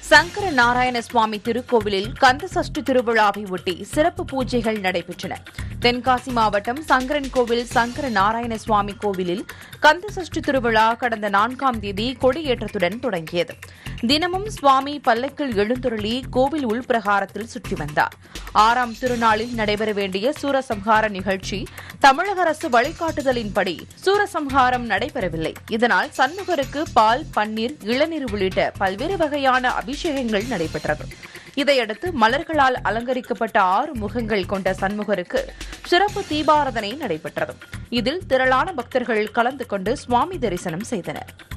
சங்கர நாராயண சுவாமி திருக்கோவிலில் கந்த சஷ்டி திருவிழாவை ஒட்டி சிறப்பு பூஜைகள் நடைபெற்றன தென்காசி மாவட்டம் சங்கரன் கோவில் சங்கர நாராயண சுவாமி கோவிலில் கந்த சஷ்டி திருவிழா கடந்த நான்காம் தேதி கொடியேற்றத்துடன் தொடங்கியது தினமும் சுவாமி பல்லக்கில் எழுந்துருளி கோவில் உள்பிரகாரத்தில் சுற்றி வந்தார் ஆறாம் திருநாளில் நடைபெற வேண்டிய சூரசம்ஹார நிகழ்ச்சி தமிழக அரசு வழிகாட்டுதலின்படி சூரசம்ஹாரம் நடைபெறவில்லை இதனால் சண்முகருக்கு பால் பன்னீர் இளநீர் உள்ளிட்ட பல்வேறு வகையான அபிஷேகங்கள் நடைபெற்றது இதையடுத்து மலர்களால் அலங்கரிக்கப்பட்ட ஆறு முகங்கள் கொண்ட சண்முகருக்கு சிறப்பு தீபாராதனை நடைபெற்றது இதில் திரளான பக்தர்கள் கலந்து கொண்டு சுவாமி தரிசனம் செய்தனர்